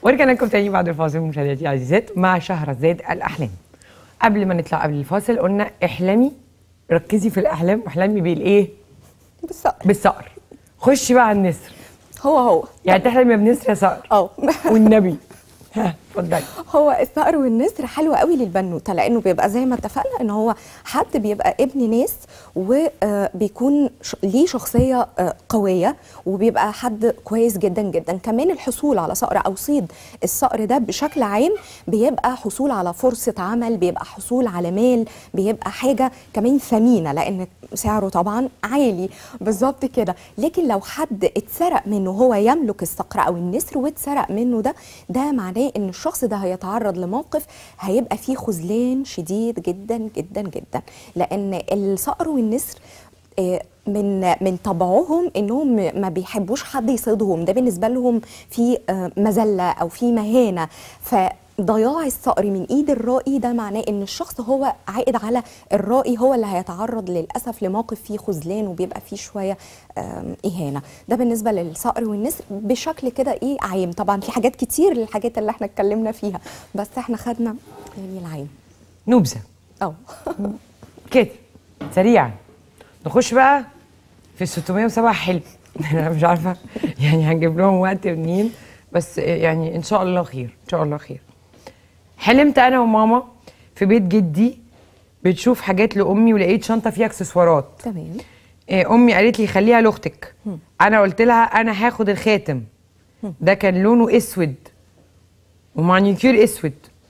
ورجعنا لكم تاني بعد الفاصل مشاهداتي العزيزات مع شهرزاد الاحلام قبل ما نطلع قبل الفاصل قلنا احلمي ركزي في الاحلام واحلمي بالايه بالصقر بالصقر خشي بقى على النسر هو هو يعني تحلمي بنسر يا صقر اه والنبي ها اتفضلي هو الصقر والنسر حلو قوي للبنوته لانه بيبقى زي ما اتفقنا ان هو حد بيبقى ابن ناس وبيكون ليه شخصيه آه، قويه وبيبقى حد كويس جدا جدا كمان الحصول على صقر او صيد الصقر ده بشكل عام بيبقى حصول على فرصه عمل بيبقى حصول على مال بيبقى حاجه كمان ثمينه لان سعره طبعا عالي بالظبط كده لكن لو حد اتسرق منه هو يملك الصقر او النسر واتسرق منه ده ده معناه ان الشخص ده هيتعرض لموقف هيبقى فيه خذلان شديد جدا جدا جدا لان الصقر والنسر آه، من من طبعهم انهم ما بيحبوش حد يصيدهم ده بالنسبه لهم في آه، مذله او في مهانه فضياع الصقر من ايد الرائي ده معناه ان الشخص هو عائد على الرائي هو اللي هيتعرض للاسف لموقف فيه خذلان وبيبقى فيه شويه آم، اهانه ده بالنسبه للصقر والنسر بشكل كده ايه عام طبعا في حاجات كتير للحاجات اللي احنا اتكلمنا فيها بس احنا خدنا يعني العام نبذه اه كده سريعا نخش بقى في ال 607 حلم انا مش عارفه يعني هنجيب لهم وقت منين بس يعني ان شاء الله خير ان شاء الله خير حلمت انا وماما في بيت جدي بتشوف حاجات لامي ولقيت شنطه فيها اكسسوارات تمام إيه، امي قالت لي خليها لاختك انا قلت لها انا هاخد الخاتم ده كان لونه اسود ومانيكير اسود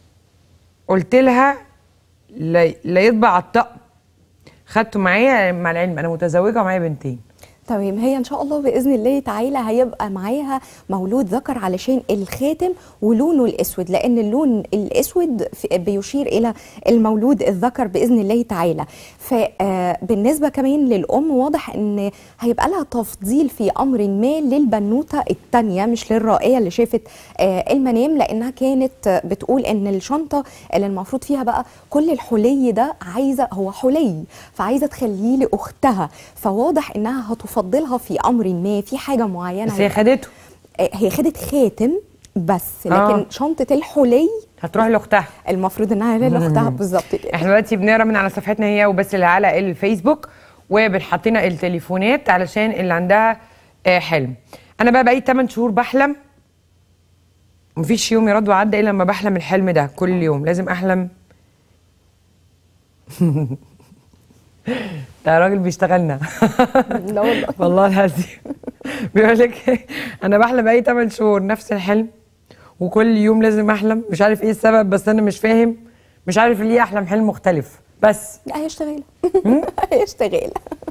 قلت لها لا لا يطبع على الطقم خدته معايا مع العلم انا متزوجه ومعايا بنتين تمام هي ان شاء الله باذن الله تعالى هيبقى معاها مولود ذكر علشان الخاتم ولونه الاسود لان اللون الاسود في- بيشير الى المولود الذكر باذن الله تعالى فبالنسبه كمان للام واضح ان هيبقى لها تفضيل في امر ما للبنوته الثانيه مش للرائيه اللي شافت آه، المنام لانها كانت آه، بتقول ان الشنطه اللي المفروض فيها بقى كل الحلي ده عايزه هو حلي فعايزه تخليه لاختها فواضح انها هتفضلها في امر ما في حاجه معينه بس هي هيبقى- خدته آه، هي خدت خاتم بس لكن آه. شنطه الحلي هتروح لاختها المفروض انها لاختها بالظبط كده احنا دلوقتي بنقرا من على صفحتنا هي وبس اللي على الفيسبوك وبنحطينا التليفونات علشان اللي عندها آه، حلم انا بقى بقيت 8 شهور بحلم مفيش يوم يرد وعدى الا لما بحلم الحلم ده كل يوم لازم احلم ده راجل بيشتغلنا لا والله والله العظيم بيقول لك انا بحلم اي 8 شهور نفس الحلم وكل يوم لازم احلم مش عارف ايه السبب بس انا مش فاهم مش عارف ليه احلم حلم مختلف بس لا هي اشتغاله هي اشتغاله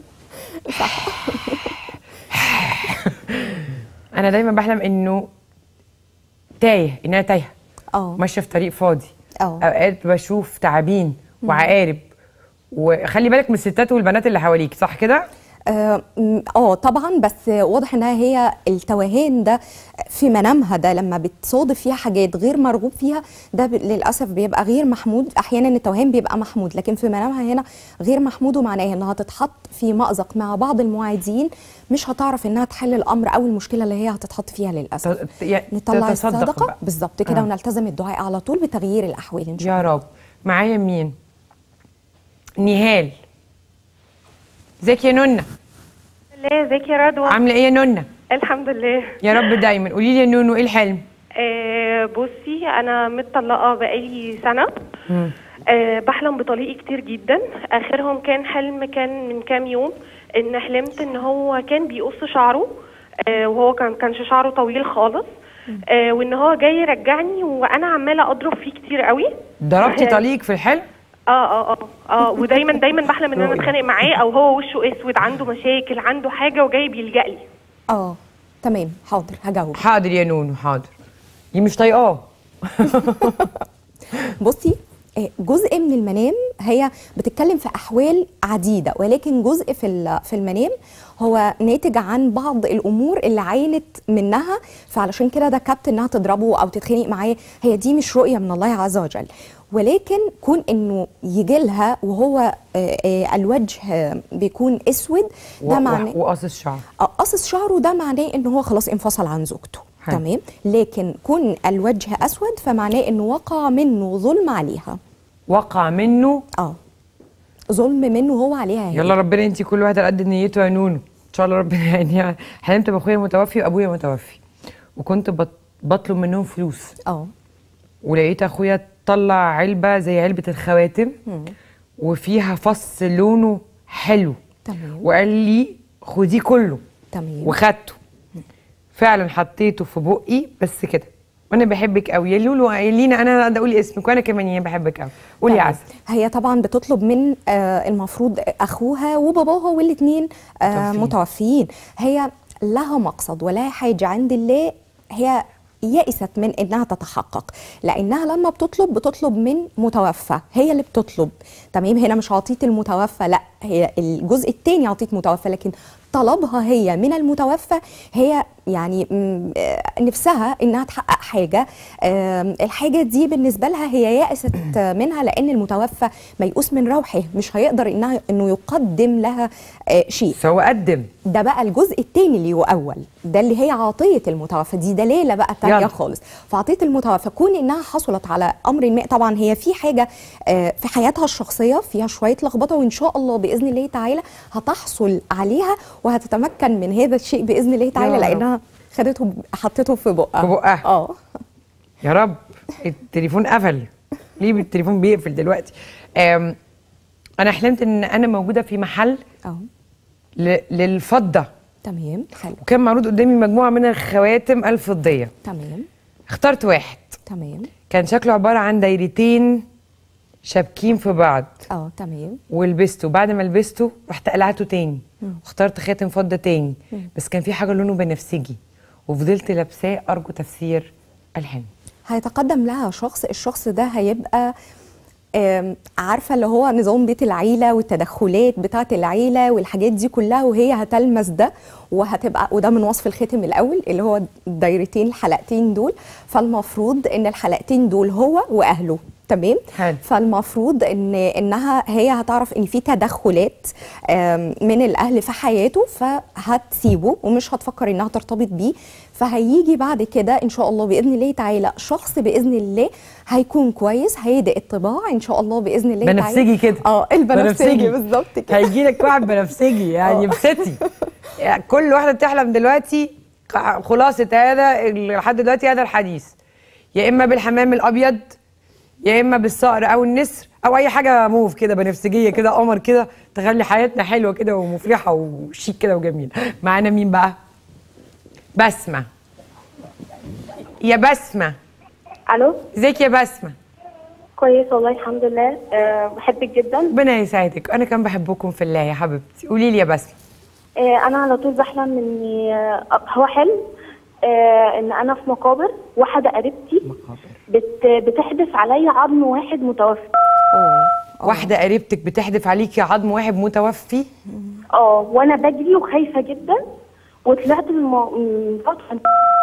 انا دايما بحلم انه تايه ان انا تايهه اه ماشيه في طريق فاضي اه. اوقات بشوف تعابين وعقارب وخلي بالك من الستات والبنات اللي حواليك صح كده اه م- اه طبعا بس واضح انها هي التوهان ده في منامها ده لما بتصادف فيها حاجات غير مرغوب فيها ده ب- للاسف بيبقى غير محمود احيانا التوهان بيبقى محمود لكن في منامها هنا غير محمود ومعناه انها تتحط في مأزق مع بعض المعادين مش هتعرف انها تحل الامر او المشكله اللي هي هتتحط فيها للاسف ت- يعني نطلع تتصدق الصدقه بقى. بالظبط كده آه. ونلتزم الدعاء على طول بتغيير الاحوال ان شاء يا رب معايا مين نهال ازيك يا نونه الله ازيك يا رضوى عامله ايه يا نونه الحمد لله يا رب دايما قولي لي يا نونو ايه الحلم آه بصي انا متطلقه بقالي سنه آه بحلم بطليقي كتير جدا اخرهم كان حلم كان من كام يوم ان حلمت ان هو كان بيقص شعره آه وهو كان كانش شعره طويل خالص آه وان هو جاي يرجعني وانا عماله اضرب فيه كتير قوي ضربتي طليق في الحلم اه اه اه اه ودايما دايما بحلم ان انا اتخانق معاه او هو وشه اسود عنده مشاكل عنده حاجه وجاي بيلجأ لي اه تمام حاضر هجاوب حاضر يا نونو حاضر دي مش طايقاه بصي آه، جزء من المنام هي بتتكلم في احوال عديده ولكن جزء في ال- في المنام هو ناتج عن بعض الامور اللي عانت منها فعلشان كده ده كبت انها تضربه او تتخانق معاه هي دي مش رؤيه من الله عز وجل ولكن كون انه يجي لها وهو آه، آه، الوجه آه، بيكون اسود ده و- معناه و- وقصص شعر آه، قصص شعره ده معناه ان هو خلاص انفصل عن زوجته حلو. تمام لكن كون الوجه اسود فمعناه انه وقع منه ظلم عليها وقع منه اه ظلم منه هو عليها هي. يلا ربنا انت كل واحد على قد نيته يا نونو ان شاء الله ربنا يعني حلمت باخويا متوفي وابويا متوفي وكنت بط- بطلب منهم فلوس اه ولقيت اخويا طلع علبه زي علبه الخواتم وفيها فص لونه حلو تمام وقال لي خديه كله تمام وخدته فعلا حطيته في بقي بس كده وانا بحبك قوي يا لولو يا لينا انا قاعده اقول اسمك وانا كمان يعني بحبك قوي قولي يا تمام. عسل هي طبعا بتطلب من آه المفروض اخوها وباباها والاثنين آه متوفيين. متوفيين هي لها مقصد ولها حاجه عند الله هي يئست من انها تتحقق لانها لما بتطلب بتطلب من متوفى هي اللي بتطلب تمام هنا مش عطيه المتوفى لا هي الجزء الثاني عطيه متوفى لكن طلبها هي من المتوفى هي يعني م، آه، نفسها انها تحقق حاجه آم، الحاجه دي بالنسبه لها هي يأست منها لان المتوفى ميؤوس من روحه مش هيقدر انها انه يقدم لها آه، شيء سو قدم ده بقى الجزء الثاني اللي هو اول ده اللي هي عطيه المتوفى دي دلاله بقى يلا. تانية خالص فعطيه المتوفى كون انها حصلت على امر ما طبعا هي في حاجه آه، في حياتها الشخصيه فيها شويه لخبطه وان شاء الله باذن الله تعالى هتحصل عليها وهتتمكن من هذا الشيء باذن الله تعالى رب. لانها خدته ب- حطته في بقها في بقها. اه يا رب التليفون قفل ليه التليفون بيقفل دلوقتي أم انا حلمت ان انا موجوده في محل اه ل- للفضه تمام حلو وكان معروض قدامي مجموعه من الخواتم الفضيه تمام اخترت واحد تمام كان شكله عباره عن دايرتين شابكين في بعض اه تمام ولبسته بعد ما لبسته رحت قلعته تاني واخترت خاتم فضه تاني بس كان في حاجه لونه بنفسجي وفضلت لابساه ارجو تفسير الحلم هيتقدم لها شخص الشخص ده هيبقى آم، عارفه اللي هو نظام بيت العيله والتدخلات بتاعه العيله والحاجات دي كلها وهي هتلمس ده وهتبقى وده من وصف الختم الاول اللي هو الدايرتين الحلقتين دول فالمفروض ان الحلقتين دول هو واهله تمام حلو. فالمفروض ان انها هي هتعرف ان في تدخلات آم، من الاهل في حياته فهتسيبه ومش هتفكر انها ترتبط بيه فهيجي بعد كده ان شاء الله باذن الله تعالى شخص باذن الله هيكون كويس هيهدئ الطباع ان شاء الله باذن الله تعالى بنفسجي كده اه البنفسجي بالظبط كده هيجي لك واحد بنفسجي يعني آه. بستي يعني كل واحده بتحلم دلوقتي ق- خلاصه هذا ال- لحد دلوقتي هذا الحديث يا اما بالحمام الابيض يا اما بالصقر او النسر او اي حاجه موف كده بنفسجيه كده قمر كده تخلي حياتنا حلوه كده ومفرحه وشيك كده وجميله معانا مين بقى بسمه يا بسمه الو ازيك يا بسمه كويس والله الحمد لله أه بحبك جدا ربنا يسعدك انا كمان بحبكم في الله يا حبيبتي قولي لي يا بسمه أه انا على طول بحلم اني أه هو حلم أه ان انا في مقابر واحده قريبتي بت بتحدف عليا عظم واحد متوفي واحده قريبتك بتحدف عليكي عظم واحد متوفي اه وانا بجري وخايفه جدا وطلعت من المو- من فتره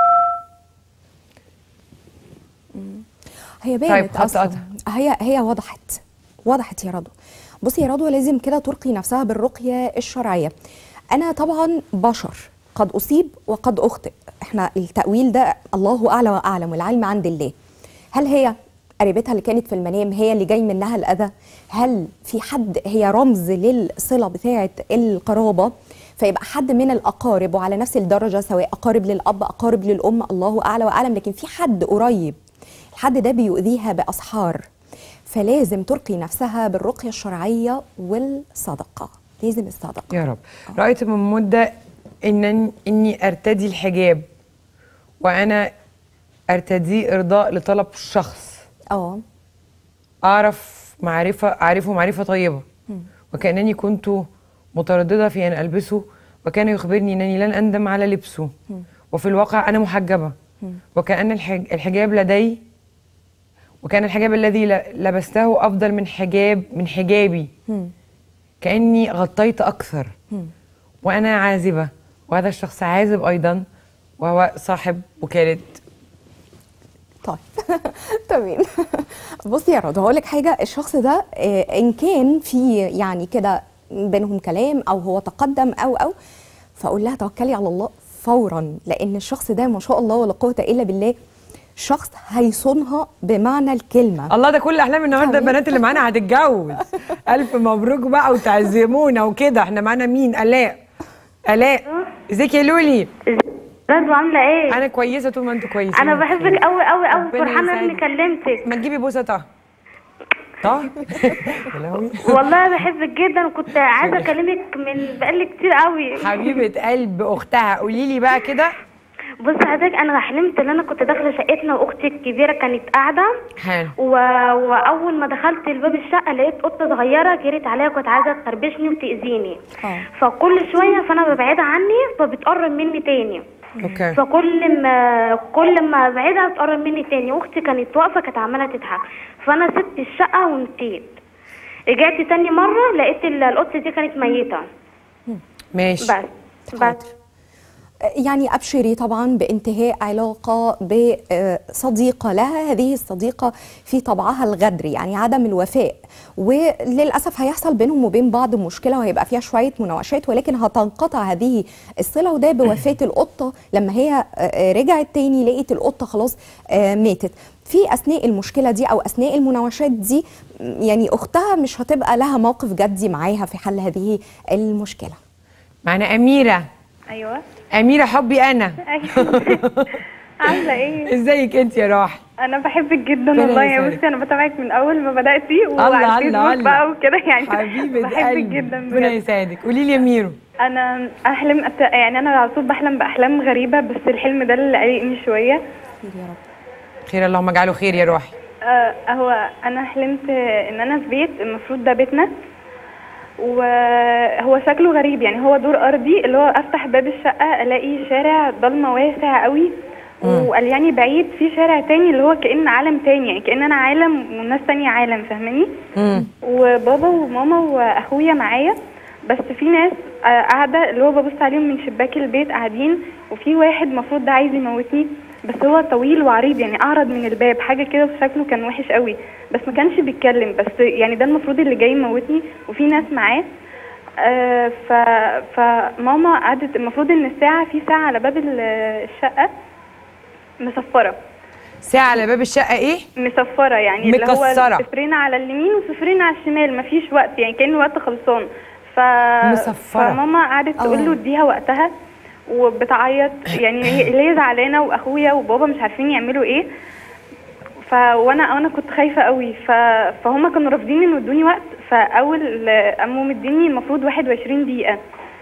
هي طيب، بانت خط اصلا قطع. هي هي وضحت وضحت يا رضوى بصي يا رضوى لازم كده ترقي نفسها بالرقيه الشرعيه انا طبعا بشر قد اصيب وقد اخطئ احنا التاويل ده الله اعلى واعلم والعلم عند الله هل هي قريبتها اللي كانت في المنام هي اللي جاي منها الاذى هل في حد هي رمز للصله بتاعه القرابه فيبقى حد من الاقارب وعلى نفس الدرجه سواء اقارب للاب اقارب للام الله اعلى واعلم لكن في حد قريب الحد ده بيؤذيها بأسحار فلازم ترقي نفسها بالرقية الشرعية والصدقة لازم الصدقة يا رب رأيت من مدة إن إني أرتدي الحجاب وأنا أرتديه إرضاء لطلب شخص اه أعرف معرفة أعرفه معرفة طيبة وكأنني كنت مترددة في أن ألبسه وكان يخبرني أنني لن أندم على لبسه وفي الواقع أنا محجبة وكأن الحج- الحجاب لدي وكان الحجاب الذي ل- لبسته أفضل من حجاب من حجابي كأني غطيت أكثر وأنا عازبة وهذا الشخص عازب أيضا وهو صاحب وكالة طيب تمام بصي يا رضا هقول لك حاجه الشخص ده آه، ان كان في يعني كده بينهم كلام او هو تقدم او او فاقول لها توكلي على الله فورا لان الشخص ده ما شاء الله ولا قوه الا بالله شخص هيصونها بمعنى الكلمه الله ده كل احلام النهارده تمام. البنات اللي معانا هتتجوز الف مبروك بقى وتعزمونا وكده احنا معانا مين الاء الاء ازيك يا لولي رضوى عاملة ايه؟ انا كويسه طول ما انتوا كويسين أنا بحبك أوي أوي أوي ربنا فرحانة إني يسعدك. كلمتك ما تجيبي بوسه طه طه يا لهوي. والله بحبك جدا وكنت عايزة أكلمك من بقالي كتير أوي حبيبه قلب اختها قولي لي بقى كده بص حضرتك أنا حلمت إن أنا كنت داخلة شقتنا وأختي الكبيرة كانت قاعدة حلو و... وأول ما دخلت الباب الشقة لقيت قطة صغيرة جريت عليا وكانت عايزة تخربشني وتأذيني اه فكل شوية فأنا ببعدها عني فبتقرب مني تاني اوكي فكل ما كل ما ابعدها تقرب مني تاني اختي كانت واقفه كانت عماله تضحك فانا سبت الشقه ومشيت رجعت تاني مره لقيت ال- القطه دي كانت ميته ماشي بس بس حاضر. يعني ابشري طبعا بانتهاء علاقه بصديقه لها هذه الصديقه في طبعها الغدر يعني عدم الوفاء وللاسف هيحصل بينهم وبين بعض مشكله وهيبقى فيها شويه مناوشات ولكن هتنقطع هذه الصله وده بوفاه القطه لما هي آه، رجعت تاني لقيت القطه خلاص آه، ماتت في اثناء المشكله دي او اثناء المناوشات دي م، يعني اختها مش هتبقى لها موقف جدي معاها في حل هذه المشكله معانا اميره ايوه اميره حبي انا ايوه عامله ايه ازيك انت يا راحل انا بحبك جدا ربنا والله يا يسعدك. بصي انا بتابعك من اول ما بداتي الله، وعلى الله، الفيسبوك الله. بقى وكده يعني حبيبه بحبك قلبي جدا ربنا بجد يسعدك قولي لي يا ميرو انا احلم أت... يعني انا على طول بحلم باحلام غريبه بس الحلم ده اللي قلقني شويه خير اللهم اجعله خير يا روحي آه هو انا حلمت ان انا في بيت المفروض ده بيتنا وهو شكله غريب يعني هو دور ارضي اللي هو افتح باب الشقه الاقي شارع ضلمه واسع قوي وقال يعني بعيد في شارع تاني اللي هو كأن عالم تاني يعني كأن انا عالم والناس تانية عالم فاهماني امم وبابا وماما واخويا معايا بس في ناس آه، قاعده اللي هو ببص عليهم من شباك البيت قاعدين وفي واحد المفروض ده عايز يموتني بس هو طويل وعريض يعني اعرض من الباب حاجه كده وشكله كان وحش قوي بس ما كانش بيتكلم بس يعني ده المفروض اللي جاي يموتني وفي ناس معاه آه ف فماما قعدت المفروض ان الساعه في ساعه على باب ال- الشقه مصفره ساعه على باب الشقه ايه مصفره يعني اللي مكسرة. هو صفرين على اليمين وصفرين على الشمال مفيش وقت يعني كان وقت خلصان ف مصفرة. فماما قعدت تقول له آه. اديها وقتها وبتعيط يعني هي اللي هي زعلانه واخويا وبابا مش عارفين يعملوا ايه ف وانا انا كنت خايفه قوي ف... فهم كانوا رافضين انه يدوني وقت فاول قاموا مديني المفروض 21 دقيقه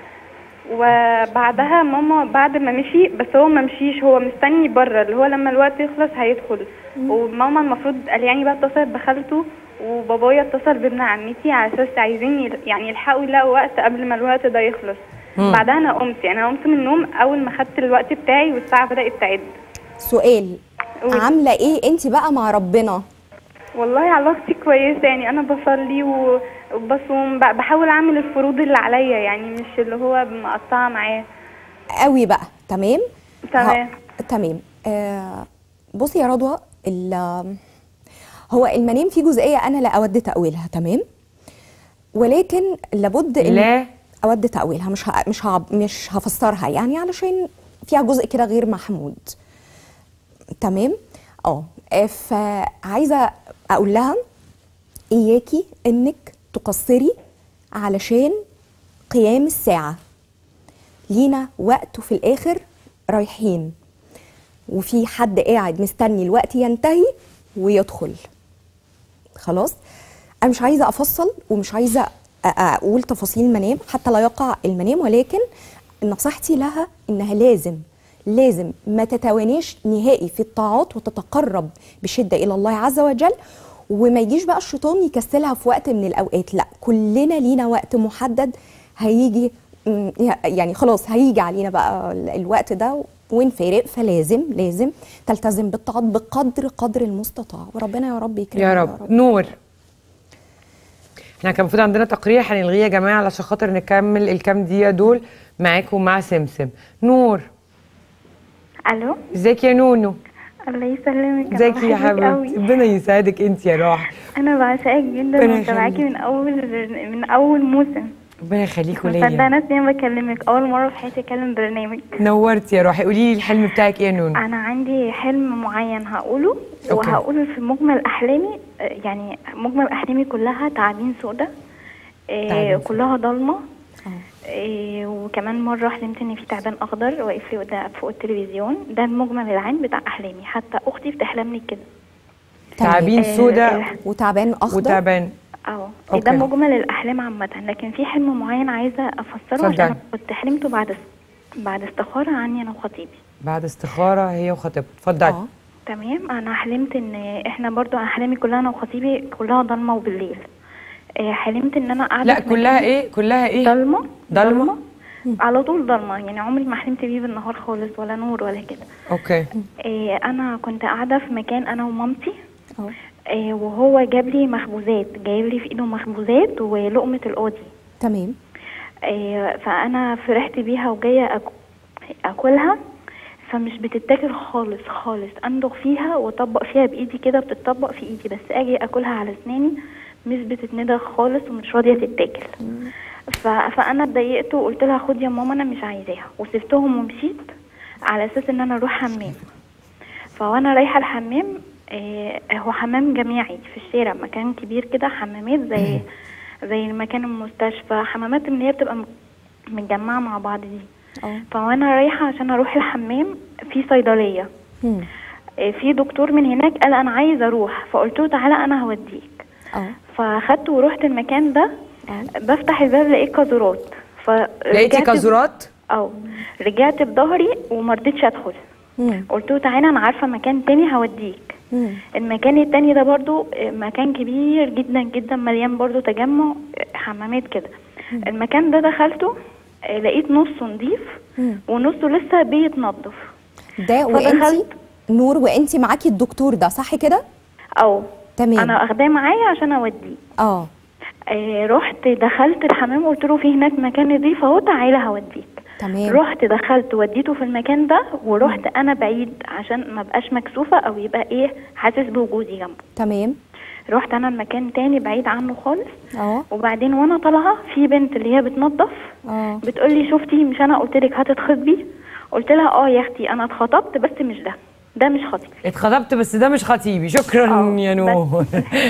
وبعدها ماما بعد ما مشي بس هو ما مشيش هو مستني بره اللي هو لما الوقت يخلص هيدخل وماما المفروض قال يعني بقى اتصلت بخالته وبابايا اتصل بابن عمتي على اساس عايزين يل- يعني يلحقوا يلاقوا وقت قبل ما الوقت ده يخلص بعدها انا قمت يعني انا قمت من النوم اول ما خدت الوقت بتاعي والساعه بدات تعد سؤال قولي. عامله ايه انت بقى مع ربنا والله علاقتي كويسه يعني انا بصلي و- وبصوم ب- بحاول اعمل الفروض اللي عليا يعني مش اللي هو مقطعه معاه قوي بقى تمام تمام. ه- تمام آه بصي يا رضوى ال- هو المنام فيه جزئيه انا لا اود تاويلها تمام ولكن لابد إن لا اود تاويلها مش ه... مش ه... مش هفسرها يعني علشان فيها جزء كده غير محمود تمام اه آه، فعايزه اقول لها اياكي انك تقصري علشان قيام الساعه لينا وقت وفي الاخر رايحين وفي حد قاعد مستني الوقت ينتهي ويدخل خلاص انا مش عايزه افصل ومش عايزه أ- اقول تفاصيل المنام حتى لا يقع المنام ولكن نصيحتي لها انها لازم لازم ما تتوانيش نهائي في الطاعات وتتقرب بشده الى الله عز وجل وما يجيش بقى الشيطان يكسلها في وقت من الاوقات لا كلنا لينا وقت محدد هيجي م، يعني خلاص هيجي علينا بقى ال- الوقت ده ونفارق فلازم لازم تلتزم بالطاعات بقدر قدر المستطاع وربنا يا رب يكرمك يا رب نور احنا كان المفروض عندنا تقرير هنلغيه يا جماعه علشان خاطر نكمل الكام دقيقه دول معاكم ومع سمسم نور الو ازيك يا نونو الله يسلمك أنا ازيك يا بحبك حبيبتي قوي. ربنا يسعدك انت يا راح انا بعشقك جدا ربنا ومتابعاكي يخليك. من اول من اول موسم ربنا يخليك مصدقه وليا ناس دايما بكلمك اول مره في حياتي اكلم برنامج نورتي يا روحي قولي لي الحلم بتاعك ايه يا نونو انا عندي حلم معين هقوله أوكي. وهقوله في مجمل احلامي آه، يعني مجمل احلامي كلها تعابين سودة آه، تعابين كلها ضلمه آه، وكمان مرة حلمت إن في تعبان أخضر واقف لي قدام فوق التلفزيون ده المجمل العام بتاع أحلامي حتى أختي بتحلم لي كده تمام. تعابين آه، سودا آه، وتعبان اخضر وتعبان اه أوكي. ده مجمل الاحلام عامه لكن في حلم معين عايزه افسره اتفضلي. عشان كنت حلمته بعد بعد استخاره عني انا وخطيبي بعد استخاره هي وخطيبها اتفضلي اه تمام انا حلمت ان احنا برضو احلامي كلها انا وخطيبي كلها ضلمه وبالليل آه، حلمت ان انا قاعده لا في كلها مكان ايه كلها ايه ضلمه ضلمة؟ على طول ضلمه يعني عمري ما حلمت بيه بالنهار خالص ولا نور ولا كده اوكي آه، انا كنت قاعده في مكان انا ومامتي اه آه، وهو جاب لي مخبوزات جايب لي في ايده مخبوزات ولقمه القاضي تمام آه، فانا فرحت بيها وجايه أك- اكلها فمش بتتاكل خالص خالص اندغ فيها واطبق فيها بايدي كده بتطبق في ايدي بس اجي اكلها على اسناني مش بتتندغ خالص ومش راضيه تتاكل ف... فانا اتضايقت وقلت لها خد يا ماما انا مش عايزاها وسبتهم ومشيت على اساس ان انا اروح حمام فوانا رايحه الحمام آه، هو حمام جامعي في الشارع مكان كبير كده حمامات زي زي مكان المستشفى حمامات اللي هي بتبقى م- متجمعه مع بعض دي اه فوانا رايحه عشان اروح الحمام في صيدليه مم. آه، في دكتور من هناك قال انا عايز اروح فقلت له تعالى انا هوديك اه فاخدت ورحت المكان ده بفتح الباب لقيت كازورات لقيتي فرجعت ب- كازورات اه رجعت بظهري وما رضيتش ادخل مم. قلت له تعالى انا عارفه مكان تاني هوديك مم. المكان التاني ده برضو مكان كبير جدا جدا مليان برضو تجمع حمامات كده المكان ده دخلته آه، لقيت نصه نضيف مم. ونصه لسه بيتنضف ده وانتي فدخلت. نور وانتي معاكي الدكتور ده صح كده او تمام انا اخداه معايا عشان اوديه اه آه، رحت دخلت الحمام قلت له في هناك مكان نضيف اهو تعالى هوديك تمام رحت دخلت وديته في المكان ده ورحت انا بعيد عشان ما بقاش مكسوفه او يبقى ايه حاسس بوجودي جنبه تمام رحت انا المكان تاني بعيد عنه خالص اه وبعدين وانا طالعه في بنت اللي هي بتنظف اه بتقول لي شفتي مش انا قلت لك هتتخطبي قلت لها اه يا اختي انا اتخطبت بس مش ده ده مش خطيبي اتخطبت بس ده مش خطيبي شكرا آه، يا بس. نور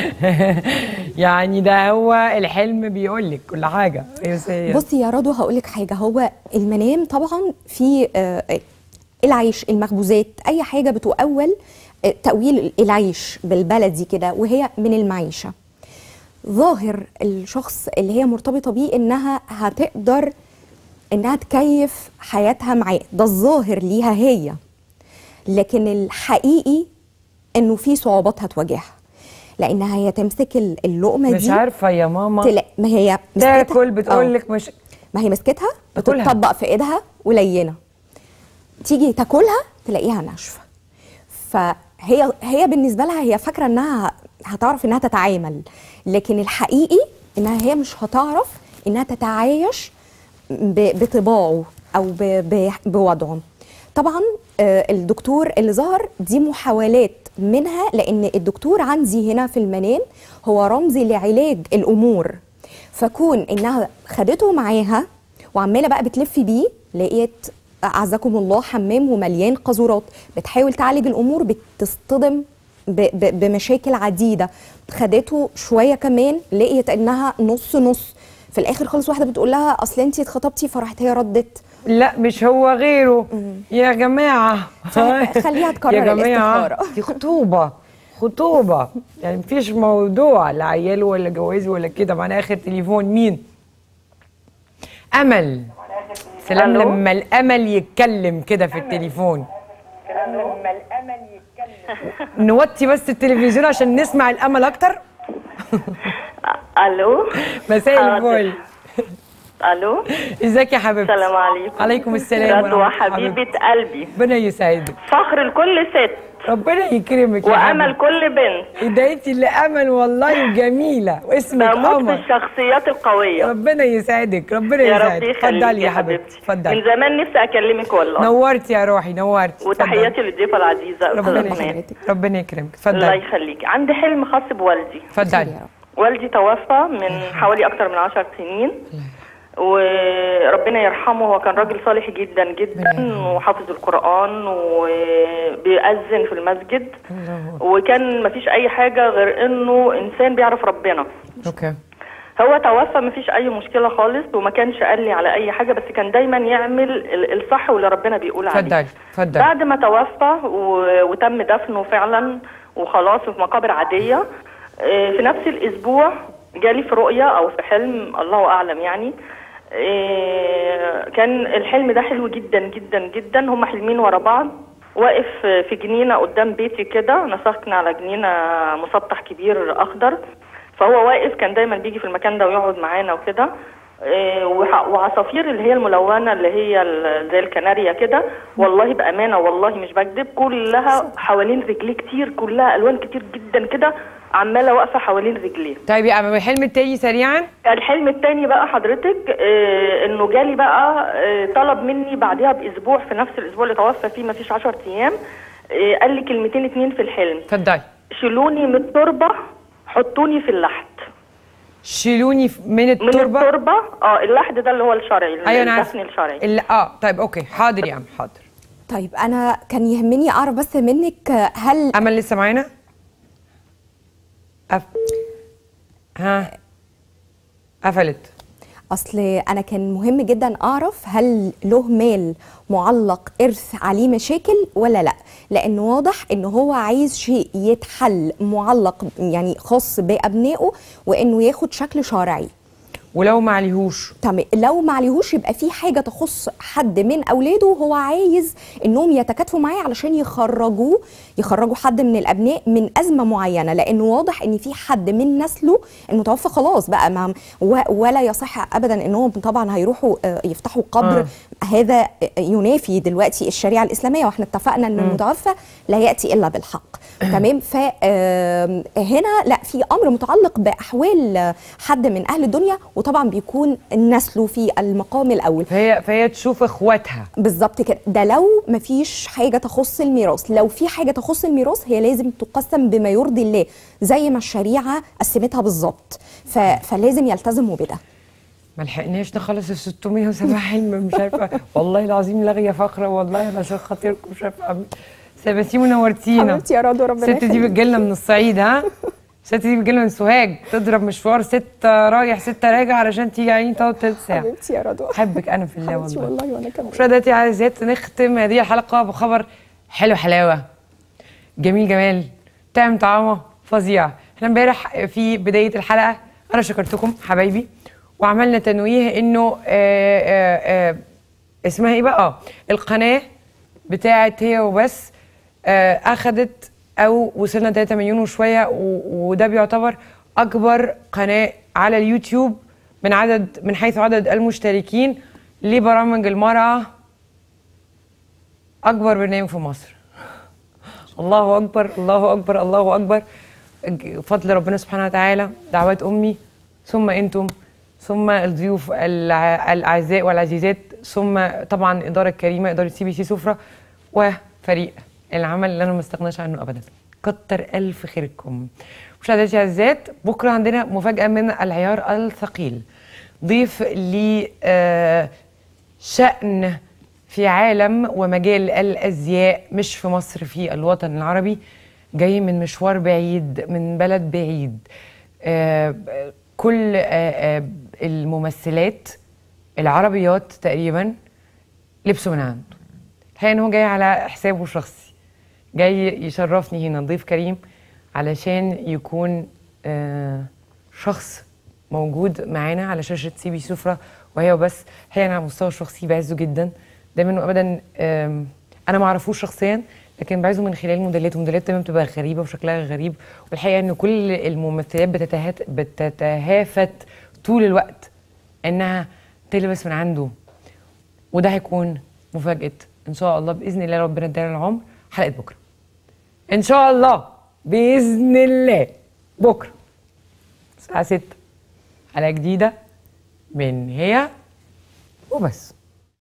يعني ده هو الحلم بيقول لك كل حاجه بس هي- بصي يا رضوى هقول لك حاجه هو المنام طبعا في آه، العيش المخبوزات اي حاجه بتؤول آه، تأويل العيش بالبلدي كده وهي من المعيشه ظاهر الشخص اللي هي مرتبطه بيه انها هتقدر انها تكيف حياتها معاه ده الظاهر ليها هي لكن الحقيقي انه في صعوبات هتواجهها لانها هي تمسك ال- اللقمه مش دي عارفه يا ماما تلا ما هي مسكتها- تاكل بتقول آه. لك مش ما هي مسكتها تاكلها. بتطبق في ايدها ولينه تيجي تاكلها تلاقيها ناشفه فهي هي بالنسبه لها هي فاكره انها هتعرف انها تتعامل لكن الحقيقي انها هي مش هتعرف انها تتعايش ب- بطباعه او ب- ب- بوضعه طبعا آه، الدكتور اللي ظهر دي محاولات منها لان الدكتور عندي هنا في المنام هو رمزي لعلاج الامور فكون انها خدته معاها وعماله بقى بتلف بيه لقيت اعزكم الله حمام ومليان قاذورات بتحاول تعالج الامور بتصطدم ب- ب- بمشاكل عديده خدته شويه كمان لقيت انها نص نص في الاخر خالص واحده بتقول لها اصل انت اتخطبتي فراحت هي ردت لا مش هو غيره يا جماعه خليها تكرر يا جماعه الاستخارة. دي خطوبه خطوبه يعني مفيش موضوع لا عيال ولا جواز ولا كده معانا اخر تليفون مين امل سلام ألو؟ لما الامل يتكلم كده في التليفون نوطي بس التلفزيون عشان نسمع الامل اكتر الو مساء حاضر. الفل الو ازيك يا حبيبتي السلام عليكم عليكم السلام رضوى ورحمة الله حبيبه حبيبتي. قلبي ربنا يسعدك فخر لكل ست ربنا يكرمك يا وامل حبيبتي. كل بنت هدايتي اللي امل والله وجميله واسمك بموت في قمر الشخصيات القويه ربنا يسعدك ربنا يا رب يسعدك يخليك اتفضلي يا يا حبيبتي حبيبتي من اتفضلي زمان نفسي اكلمك والله نورتي يا روحي نورتي وتحياتي للضيفه العزيزه ربنا استاذه منال يخليك ربنا يكرمك الله اتفضلي يخليك عندي حلم خاص بوالدي اتفضلي والدي توفى من حوالي اكتر من عشر سنين وربنا يرحمه هو كان راجل صالح جدا ربنا جدا يرحمه. وحافظ القرآن وبيأذن في المسجد وكان مفيش أي حاجة غير إنه إنسان بيعرف ربنا اوكي هو توفى مفيش أي مشكلة خالص وما كانش قال لي على أي حاجة بس كان دايما يعمل ال- الصح واللي ربنا بيقول عليه اتفضلي اتفضلي بعد ما توفى و- وتم دفنه فعلا وخلاص في مقابر عادية آه، في نفس الأسبوع جالي في رؤية أو في حلم الله أعلم يعني آه، كان الحلم ده حلو جدا جدا جدا هما حلمين ورا بعض واقف في جنينة قدام بيتي كده أنا ساكنة على جنينة مسطح كبير أخضر فهو واقف كان دايما بيجي في المكان ده ويقعد معانا وكده إيه، وح- وعصافير اللي هي الملونه اللي هي ال- زي الكناريا كده والله بامانه والله مش بكذب كلها حوالين رجليه كتير كلها الوان كتير جدا كده عماله واقفه حوالين رجليه طيب يا أما الحلم التاني سريعا الحلم التاني بقى حضرتك آه انه جالي بقى آه طلب مني بعدها باسبوع في نفس الاسبوع اللي توفى فيه مفيش 10 ايام آه قال لي كلمتين اتنين في الحلم اتفضلي شيلوني من التربه حطوني في اللحد شيلوني ف- من من التربه التربه اه اللحد ده اللي هو الشرعي ايوه انا الدفن عارفه الشرعي ال- اه طيب اوكي حاضر يا عم حاضر طيب انا كان يهمني اعرف بس منك آه، هل امل لسه معانا أف... ها قفلت اصل انا كان مهم جدا اعرف هل له مال معلق ارث عليه مشاكل ولا لا لانه واضح ان هو عايز شيء يتحل معلق يعني خاص بابنائه وانه ياخد شكل شرعي ولو ما عليهوش تمام لو ما عليهوش يبقى في حاجه تخص حد من اولاده هو عايز انهم يتكاتفوا معاه علشان يخرجوه يخرجوا حد من الابناء من ازمه معينه لانه واضح ان في حد من نسله المتوفى خلاص بقى ما و- ولا يصح ابدا انهم طبعا هيروحوا آه، يفتحوا قبر آه. هذا ينافي دلوقتي الشريعه الاسلاميه واحنا اتفقنا ان المتوفى لا ياتي الا بالحق تمام فهنا لا في امر متعلق باحوال آه، حد من اهل الدنيا وطبعا بيكون نسله في المقام الاول فهي فهي تشوف اخواتها بالظبط كده ده لو مفيش حاجه تخص الميراث لو في حاجه تخص الميراث هي لازم تقسم بما يرضي الله زي ما الشريعه قسمتها بالظبط ف... فلازم يلتزموا بده ما لحقناش نخلص ال 607 حلم مش عارفه والله العظيم لاغيه فقره والله عشان خاطركم مش عارفه أعمل. سباسيم ونورتينا حبيبتي يا رضوى ربنا الست دي يخليك. بتجيلنا من الصعيد ها الست دي بتجيلنا من سوهاج تضرب مشوار ستة رايح ستة راجع علشان تيجي عيني تقعد تلت ساعة حبيبتي يا رضوى أحبك أنا في الله حبيبتي والله والله وانا كمان مشاهداتي عايزات نختم هذه الحلقة بخبر حلو حلاوة جميل جمال طعم طعامة فظيع احنا امبارح في بداية الحلقة أنا شكرتكم حبايبي وعملنا تنويه إنه آه آه آه اسمها إيه بقى؟ آه القناة بتاعت هي وبس آه أخدت أو وصلنا 3 مليون وشوية و- وده بيعتبر أكبر قناة على اليوتيوب من عدد من حيث عدد المشتركين لبرامج المرأة أكبر برنامج في مصر الله أكبر الله أكبر الله أكبر ج- فضل ربنا سبحانه وتعالى دعوات أمي ثم أنتم ثم الضيوف الع- الأعزاء والعزيزات ثم طبعا إدارة كريمة إدارة سي بي سي سفرة وفريق العمل اللي أنا ما استغناش عنه أبدا كتر ألف خيركم مشاهداتي العزيزات بكرة عندنا مفاجأة من العيار الثقيل ضيف لي آه شأن في عالم ومجال الازياء مش في مصر في الوطن العربي جاي من مشوار بعيد من بلد بعيد آه، كل آه، آه، الممثلات العربيات تقريبا لبسوا من عنده الحقيقه ان هو جاي على حسابه الشخصي جاي يشرفني هنا ضيف كريم علشان يكون آه، شخص موجود معانا على شاشه سي بي سفره وهي وبس الحقيقه انا على المستوى الشخصي بعزه جدا دايما وابدا آم، انا ما اعرفوش شخصيا لكن بعزه من خلال موديلات وموديلات دايما بتبقى غريبه وشكلها غريب والحقيقه ان كل الممثلات بتتهات بتتهافت طول الوقت انها تلبس من عنده وده هيكون مفاجاه ان شاء الله باذن الله ربنا ادانا العمر حلقه بكره ان شاء الله باذن الله بكره الساعه 6 حلقه جديده من هي وبس